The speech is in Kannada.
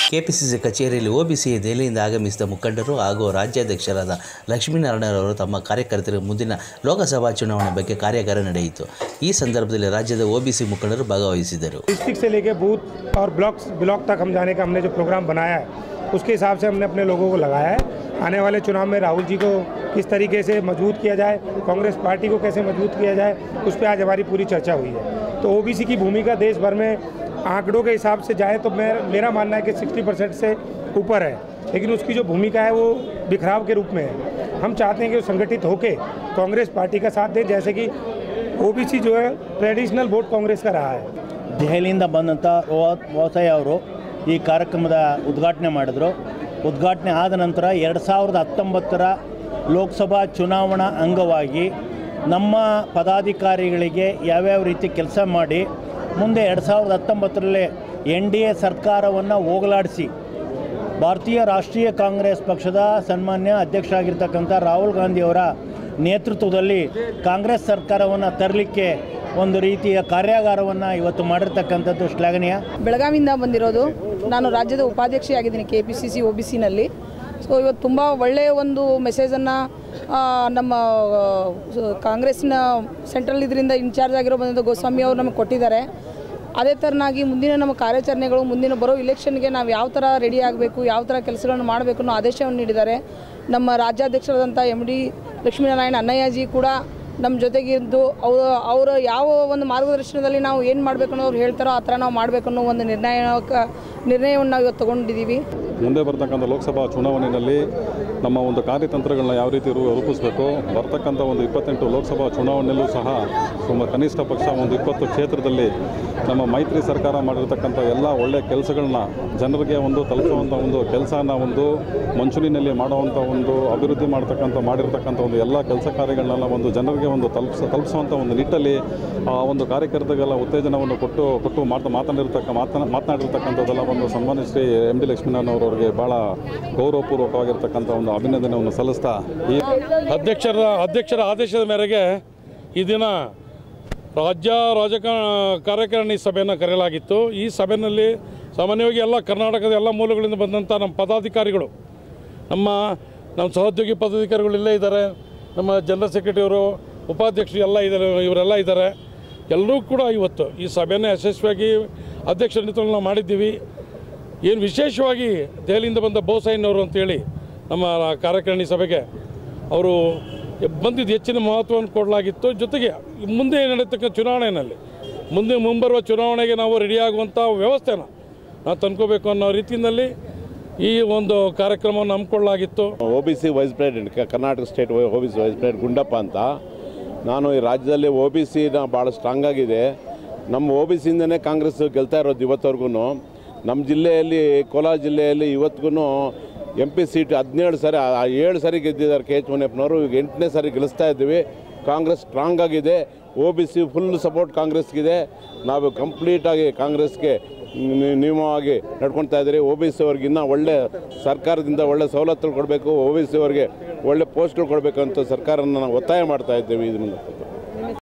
ಕೆಪಿಸಿಸಿ ಕಚೇರಿಯಲ್ಲಿ ಒಬಿಸಿ ದೆಹಲಿಯಿಂದ ಆಗಮಿಸಿದ ಮುಖಂಡರು ಹಾಗೂ ರಾಜ್ಯಾಧ್ಯಕ್ಷರಾದ ಲಕ್ಷ್ಮೀನಾರಾಯಣರವರು ತಮ್ಮ ಕಾರ್ಯಕರ್ತರಿಗೆ ಮುಂದಿನ ಲೋಕಸಭಾ ಚುನಾವಣೆ ಬಗ್ಗೆ ಕಾರ್ಯಾಗಾರ ನಡೆಯಿತು ಈ ಸಂದರ್ಭದಲ್ಲಿ ರಾಜ್ಯದ ಒಬಿಸಿ ಮುಖಂಡರು ಭಾಗವಹಿಸಿದರು डिस्ट्रिक्ट से लेके बूथ और ब्लॉक ब्लॉक तक हम जाने का हमने जो प्रोग्राम बनाया है उसके हिसाब से हमने अपने लोगों को लगाया है आने वाले चुनाव में राहुल जी को किस तरीके से मजबूत किया जाए कांग्रेस पार्टी को कैसे मजबूत किया जाए उस पर आज हमारी पूरी चर्चा हुई है तो ओबीसी की भूमिका देश भर में आंकड़ों के हिसाब से जाए तो मैं मेरा मानना है कि 60 परसेंट से ऊपर है लेकिन उसकी जो भूमिका है वो बिखराव के रूप में है हम चाहते हैं कि वो संगठित होकर कांग्रेस पार्टी का साथ दें जैसे कि ओबीसी जो है ट्रेडिशनल वोट कांग्रेस का रहा है ದೆಹಲಿಯಿಂದ ಬಂದಂಥ ಬೋಸಯ್ಯ ಅವರು ಈ ಕಾರ್ಯಕ್ರಮದ ಉದ್ಘಾಟನೆ ಮಾಡಿದರು ಉದ್ಘಾಟನೆ ಆದ ನಂತರ ಎರಡು ಸಾವಿರದ ಹತ್ತೊಂಬತ್ತರ ಲೋಕಸಭಾ ಚುನಾವಣಾ ಅಂಗವಾಗಿ ನಮ್ಮ ಪದಾಧಿಕಾರಿಗಳಿಗೆ ಯಾವ್ಯಾವ ರೀತಿ ಕೆಲಸ ಮಾಡಿ ಮುಂದೆ ಎರಡು ಸಾವಿರದ ಹತ್ತೊಂಬತ್ತರಲ್ಲಿ ಎನ್ ಡಿ ಎ ಸರ್ಕಾರವನ್ನು ಹೋಗಲಾಡಿಸಿ ಭಾರತೀಯ ರಾಷ್ಟ್ರೀಯ ಕಾಂಗ್ರೆಸ್ ಪಕ್ಷದ ಸನ್ಮಾನ್ಯ ಅಧ್ಯಕ್ಷರಾಗಿರ್ತಕ್ಕಂಥ ರಾಹುಲ್ ಗಾಂಧಿಯವರ ನೇತೃತ್ವದಲ್ಲಿ ಕಾಂಗ್ರೆಸ್ ಸರ್ಕಾರವನ್ನು ತರಲಿಕ್ಕೆ ಒಂದು ರೀತಿಯ ಕಾರ್ಯಾಗಾರವನ್ನು ಇವತ್ತು ಮಾಡಿರ್ತಕ್ಕಂಥದ್ದು ಶ್ಲಾಘನೀಯ ಬೆಳಗಾವಿಯಿಂದ ಬಂದಿರೋದು ನಾನು ರಾಜ್ಯದ ಉಪಾಧ್ಯಕ್ಷೆಯಾಗಿದ್ದೀನಿ K P C C O B ಸಿನಲ್ಲಿ ಸೊ ಇವತ್ತು ತುಂಬ ಒಳ್ಳೆಯ ಒಂದು ಮೆಸೇಜನ್ನು ನಮ್ಮ ಆ, ಸ- ಕಾಂಗ್ರೆಸ್ಸಿನ ಸೆಂಟ್ರಲ್ ಇದರಿಂದ ಇನ್ಚಾರ್ಜ್ ಆಗಿರೋ ಬಂದ ಗೋಸ್ವಾಮಿ ಅವರು ನಮಗೆ ಕೊಟ್ಟಿದ್ದಾರೆ ಅದೇ ಥರನಾಗಿ ಮುಂದಿನ ನಮ್ಮ ಕಾರ್ಯಾಚರಣೆಗಳು ಮುಂದಿನ ಬರೋ ಇಲೆಕ್ಷನ್ಗೆ ನಾವು ಯಾವ ಥರ ರೆಡಿ ಆಗಬೇಕು ಯಾವ ಥರ ಕೆಲಸಗಳನ್ನು ಮಾಡಬೇಕು ಅನ್ನೋ ಆದೇಶವನ್ನು ನೀಡಿದ್ದಾರೆ ನಮ್ಮ ರಾಜ್ಯಾಧ್ಯಕ್ಷರಾದಂಥ ಎಮ್ ಡಿ ಲಕ್ಷ್ಮೀನಾರಾಯಣ ಅಣ್ಣಯ್ಯಜಿ ಕೂಡ ನಮ್ಮ ಜೊತೆಗಿದ್ದು ಅವರು ಅವರ ಯಾವ ಒಂದು ಮಾರ್ಗದರ್ಶನದಲ್ಲಿ ನಾವು ಏನು ಮಾಡಬೇಕು ಅನ್ನೋ ಅವ್ರು ಹೇಳ್ತಾರೋ ಆ ಥರ ನಾವು ಮಾಡಬೇಕು ಅನ್ನೋ ಒಂದು ನಿರ್ಣಯ ನಿರ್ಣಯವನ್ನು ನಾವು ಇವತ್ತು ತೊಗೊಂಡಿದ್ದೀವಿ ಮುಂದೆ ಬರ್ತಕ್ಕಂಥ ಲೋಕಸಭಾ ಚುನಾವಣೆಯಲ್ಲಿ ನಮ್ಮ ಒಂದು ಕಾರ್ಯತಂತ್ರಗಳನ್ನ ಯಾವ ರೀತಿ ರೂ ರೂಪಿಸಬೇಕು ಬರ್ತಕ್ಕಂಥ ಒಂದು ಇಪ್ಪತ್ತೆಂಟು ಲೋಕಸಭಾ ಚುನಾವಣೆಯಲ್ಲೂ ಸಹ ಸುಮ ಕನಿಷ್ಠ ಪಕ್ಷ ಒಂದು ಇಪ್ಪತ್ತು ಕ್ಷೇತ್ರದಲ್ಲಿ ನಮ್ಮ ಮೈತ್ರಿ ಸರ್ಕಾರ ಮಾಡಿರ್ತಕ್ಕಂಥ ಎಲ್ಲ ಒಳ್ಳೆಯ ಕೆಲಸಗಳನ್ನ ಜನರಿಗೆ ಒಂದು ತಲುಪಿಸುವಂಥ ಒಂದು ಕೆಲಸನ ಒಂದು ಮಂಚೂಣಿನಲ್ಲಿ ಮಾಡುವಂಥ ಒಂದು ಅಭಿವೃದ್ಧಿ ಮಾಡ್ತಕ್ಕಂಥ ಮಾಡಿರ್ತಕ್ಕಂಥ ಒಂದು ಎಲ್ಲ ಕೆಲಸ ಕಾರ್ಯಗಳನ್ನೆಲ್ಲ ಒಂದು ಜನರಿಗೆ ಒಂದು ತಲುಪಿಸ ತಲುಪಿಸುವಂಥ ಒಂದು ನಿಟ್ಟಲ್ಲಿ ಆ ಒಂದು ಕಾರ್ಯಕರ್ತರಿಗೆಲ್ಲ ಉತ್ತೇಜನವನ್ನು ಕೊಟ್ಟು ಕೊಟ್ಟು ಮಾತ ಮಾತನಾಡಿರ್ತಕ್ಕ ಮಾತನಾ ಮಾತನಾಡಿರ್ತಕ್ಕಂಥದ್ದೆಲ್ಲ ಒಂದು ಸನ್ಮಾನ್ಯ ಶ್ರೀ ಎಮ್ ಡಿ ಲಕ್ಷ್ಮೀನಾರಾಯಣ ಅವರವರಿಗೆ ಭಾಳ ಗೌರವಪೂರ್ವಕವಾಗಿರ್ತಕ್ಕಂಥ ಒಂದು ಅಭಿನಂದನೆಯನ್ನು ಸಲ್ಲಿಸ್ತಾ ಈ ಅಧ್ಯಕ್ಷರ ಅಧ್ಯಕ್ಷರ ಆದೇಶದ ಮೇರೆಗೆ ಈ ದಿನ ರಾಜ್ಯ ರಾಜಕ ಕಾರ್ಯಕಾರಿಣಿ ಸಭೆಯನ್ನು ಕರೆಯಲಾಗಿತ್ತು ಈ ಸಭೆಯಲ್ಲಿ ಸಾಮಾನ್ಯವಾಗಿ ಎಲ್ಲ ಕರ್ನಾಟಕದ ಎಲ್ಲ ಮೂಲಗಳಿಂದ ಬಂದಂಥ ನಮ್ಮ ಪದಾಧಿಕಾರಿಗಳು ನಮ್ಮ ನಮ್ಮ ಸಹೋದ್ಯೋಗಿ ಪದಾಧಿಕಾರಿಗಳು ಇಲ್ಲೇ ಇದ್ದಾರೆ ನಮ್ಮ ಜನರಲ್ ಸೆಕ್ರೆಟರಿ ಅವರು ಉಪಾಧ್ಯಕ್ಷರು ಎಲ್ಲ ಇದ್ದಾರೆ ಇವರೆಲ್ಲ ಇದ್ದಾರೆ ಎಲ್ಲರೂ ಕೂಡ ಇವತ್ತು ಈ ಸಭೆಯನ್ನು ಯಶಸ್ವಿಯಾಗಿ ಅಧ್ಯಕ್ಷರ ನೇತೃತ್ವದಲ್ಲಿ ನಾವು ಮಾಡಿದ್ದೀವಿ ಏನು ವಿಶೇಷವಾಗಿ ದೆಹಲಿಯಿಂದ ಬಂದ ಬೋಸೈನವರು ಅಂತೇಳಿ ನಮ್ಮ ಕಾರ್ಯಕಾರಿಣಿ ಸಭೆಗೆ ಅವರು ಬಂದಿದ್ದು ಹೆಚ್ಚಿನ ಮಹತ್ವವನ್ನು ಕೊಡಲಾಗಿತ್ತು ಜೊತೆಗೆ ಮುಂದೆ ನಡೆಯತಕ್ಕ ಚುನಾವಣೆಯಲ್ಲಿ ಮುಂದೆ ಮುಂಬರುವ ಚುನಾವಣೆಗೆ ನಾವು ರೆಡಿಯಾಗುವಂಥ ವ್ಯವಸ್ಥೆನ ನಾವು ತಂದ್ಕೋಬೇಕು ಅನ್ನೋ ರೀತಿಯಲ್ಲಿ ಈ ಒಂದು ಕಾರ್ಯಕ್ರಮವನ್ನು ಹಮ್ಮಿಕೊಳ್ಳಲಾಗಿತ್ತು O B C vice president ಕ- Karnataka state O B C vice president Gundappa ಅಂತ ನಾನು ಈ ರಾಜ್ಯದಲ್ಲಿ ಒ ಬಿ ಸಿನ ಭಾಳ ಸ್ಟ್ರಾಂಗ್ ಆಗಿದೆ ನಮ್ಮ ಒ ಬಿ ಸಿಯಿಂದನೇ ಕಾಂಗ್ರೆಸ್ ಗೆಲ್ತಾ ಇರೋದು ಇವತ್ತವರೆಗೂ ನಮ್ಮ ಜಿಲ್ಲೆಯಲ್ಲಿ ಕೋಲಾರ ಜಿಲ್ಲೆಯಲ್ಲಿ ಇವತ್ತಿಗೂ ಎಂ ಪಿ ಸೀಟ್ ಹದಿನೇಳು ಸಾರಿ ಆ- ಆ ಏಳು ಸಾರಿ ಗೆದ್ದಿದ್ದಾರೆ ಕೆ ಎಚ್ ಮುನಿಯಪ್ಪನವರು ಈಗ ಎಂಟನೇ ಸಾರಿ ಗೆಲ್ಲಿಸ್ತಾ ಇದ್ದೀವಿ ಕಾಂಗ್ರೆಸ್ ಸ್ಟ್ರಾಂಗ್ ಆಗಿದೆ O B C full support ಕಾಂಗ್ರೆಸ್ಗಿದೆ ನಾವು ಕಂಪ್ಲೀಟಾಗಿ ಕಾಂಗ್ರೆಸ್ಗೆ ನಿ- ನಿಯಮವಾಗಿ ನಡ್ಕೊಳ್ತಾ ಇದ್ದೀರಿ ಒ ಬಿ ಸಿ ಅವ್ರಿಗೆ ಇನ್ನೂ ಒಳ್ಳೆ ಸರ್ಕಾರದಿಂದ ಒಳ್ಳೆ ಸವಲತ್ತುಗಳು ಕೊಡಬೇಕು ಒ ಬಿ ಸಿ ಅವ್ರಿಗೆ ಒಳ್ಳೆ ಪೋಸ್ಟ್ಗಳು ಕೊಡಬೇಕು ಅಂತ ಸರ್ಕಾರನ ನಾವು ಒತ್ತಾಯ ಮಾಡ್ತಾ ಇದ್ದೇವೆ ಇದರಿಂದ